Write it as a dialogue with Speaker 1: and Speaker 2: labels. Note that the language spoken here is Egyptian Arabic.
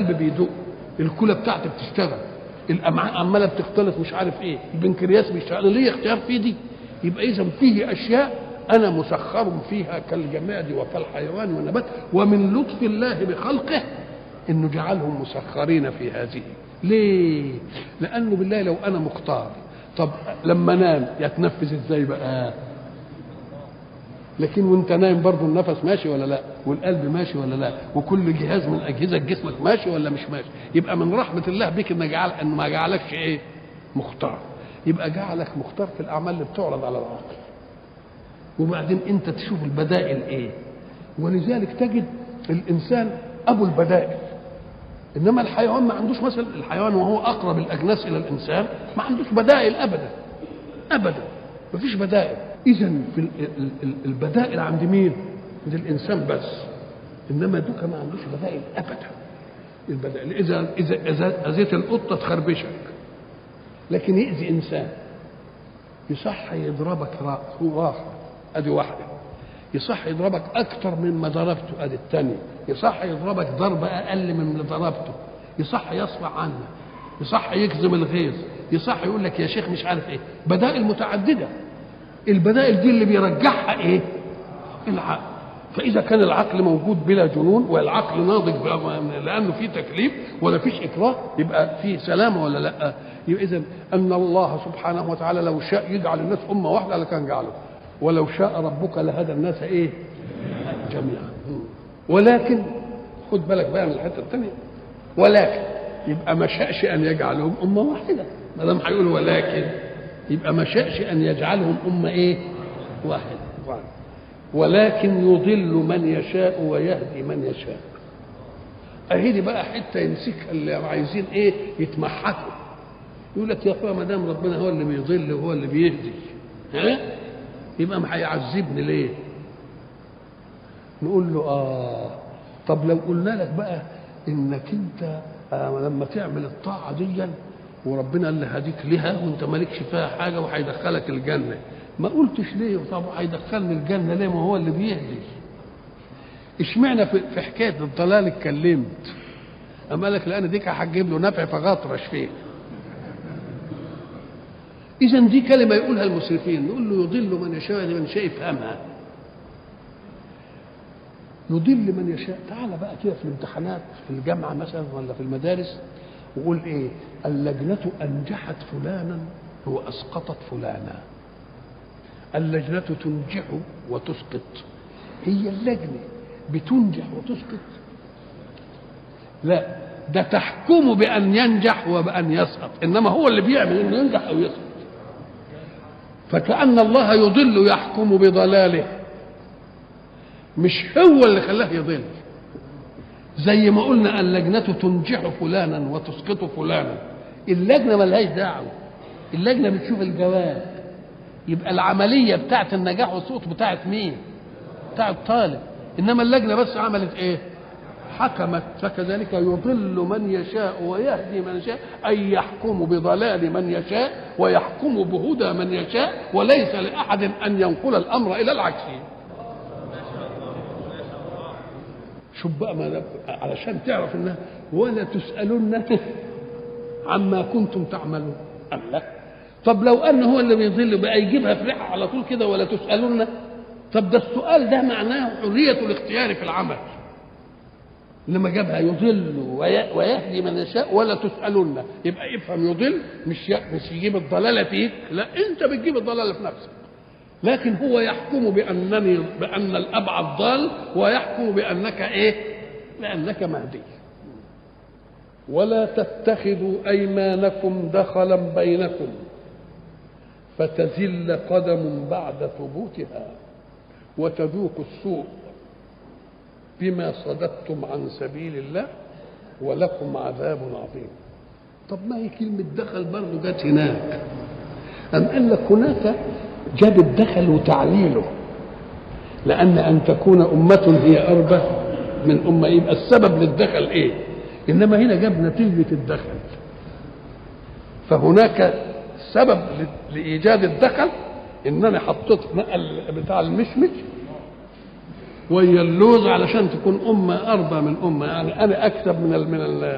Speaker 1: القلب بيدق الكلى بتاعتي بتشتغل الامعاء عماله بتختلط مش عارف ايه البنكرياس بيشتغل ليه اختيار في دي يبقى اذا فيه اشياء انا مسخر فيها كالجماد وكالحيوان والنبات ومن لطف الله بخلقه انه جعلهم مسخرين في هذه ليه لانه بالله لو انا مختار طب لما انام يتنفذ ازاي بقى لكن وانت نايم برضه النفس ماشي ولا لا والقلب ماشي ولا لا وكل جهاز من اجهزه جسمك ماشي ولا مش ماشي يبقى من رحمه الله بك ان جعل ان ما جعلكش ايه مختار يبقى جعلك مختار في الاعمال اللي بتعرض على العقل وبعدين انت تشوف البدائل ايه ولذلك تجد الانسان ابو البدائل انما الحيوان ما عندوش مثلا الحيوان وهو اقرب الاجناس الى الانسان ما عندوش بدائل ابدا ابدا ما فيش بدائل اذا في ال- ال- ال- البدائل عند مين عند الانسان بس انما دوكا ما عندوش بدائل ابدا البدائل اذا اذا اذا اذيت القطه تخربشك لكن يأذي انسان يصح يضربك راس هو واحد ادي واحده يصح يضربك اكتر مما ضربته ادي الثانيه يصح يضربك ضربه اقل من اللي ضربته يصح يصفع عنك يصح يكذب الغيظ يصح يقول لك يا شيخ مش عارف ايه بدائل متعدده البدائل دي اللي بيرجعها ايه العقل فاذا كان العقل موجود بلا جنون والعقل ناضج بلا- لانه في تكليف ولا فيش اكراه يبقى في سلامه ولا لا يبقى اذا ان الله سبحانه وتعالى لو شاء يجعل الناس امه واحده لكان جعله ولو شاء ربك لهدى الناس ايه جميعا ولكن خد بالك بقى من الحته الثانيه ولكن يبقى ما شاءش ان يجعلهم امه واحده ما دام هيقول ولكن يبقى ما شاءش ان يجعلهم امه ايه واحده واحد. ولكن يضل من يشاء ويهدي من يشاء اهي دي بقى حته يمسكها اللي عايزين ايه يتمحكوا يقول لك يا اخويا ما دام ربنا هو اللي بيضل وهو اللي بيهدي ها يبقى ما هيعذبني ليه نقول له اه طب لو قلنا لك بقى انك انت آه لما تعمل الطاعه دي وربنا اللي هديك لها وانت مالكش فيها حاجه وهيدخلك الجنه ما قلتش ليه طب هيدخلني الجنه ليه ما هو اللي بيهدي اشمعنى في في حكايه الضلال اتكلمت اما قال لك لان ديك هتجيب له نفع فغطرش فيه اذا دي كلمه يقولها المسرفين نقول له يضل من يشاء من يشاء يفهمها يضل من يشاء تعال بقى كده في الامتحانات في الجامعه مثلا ولا في المدارس وقول ايه اللجنه انجحت فلانا واسقطت فلانا اللجنه تنجح وتسقط هي اللجنه بتنجح وتسقط لا ده تحكم بان ينجح وبان يسقط انما هو اللي بيعمل انه ينجح او يسقط فكأن الله يضل يحكم بضلاله مش هو اللي خلاه يضل زي ما قلنا اللجنة تنجح فلانا وتسقط فلانا اللجنة ملهاش دعوة اللجنة بتشوف الجواب يبقى العملية بتاعت النجاح والسقوط بتاعت مين؟ بتاعت طالب إنما اللجنة بس عملت إيه؟ حكمت فكذلك يضل من يشاء ويهدي من يشاء أي يحكم بضلال من يشاء ويحكم بهدى من يشاء وليس لأحد أن ينقل الأمر إلى العكس شوف بقى ما علشان تعرف انها ولا تسالن عما كنتم تعملون الله طب لو ان هو اللي بيضل بقى يجيبها في ريحه على طول كده ولا تسالن طب ده السؤال ده معناه حريه الاختيار في العمل لما جابها يضل وي- ويهدي من يشاء ولا تسالن يبقى افهم يضل مش ي- مش يجيب الضلاله فيك لا انت بتجيب الضلاله في نفسك لكن هو يحكم بانني بان الابعد ضال ويحكم بانك ايه؟ بانك مهدي. ولا تتخذوا ايمانكم دخلا بينكم فتزل قدم بعد ثبوتها وتذوقوا السوء بما صددتم عن سبيل الله ولكم عذاب عظيم. طب ما هي كلمة دخل برضه جت هناك. أم قال لك هناك جاب الدخل وتعليله لأن أن تكون أمة هي أربى من أمة يبقى السبب للدخل إيه؟ إنما هنا جاب نتيجة الدخل فهناك سبب ل- لإيجاد الدخل إن أنا حطيت نقل بتاع المشمش ويا اللوز علشان تكون أمة أربى من أمة يعني أنا أكسب من ال من ال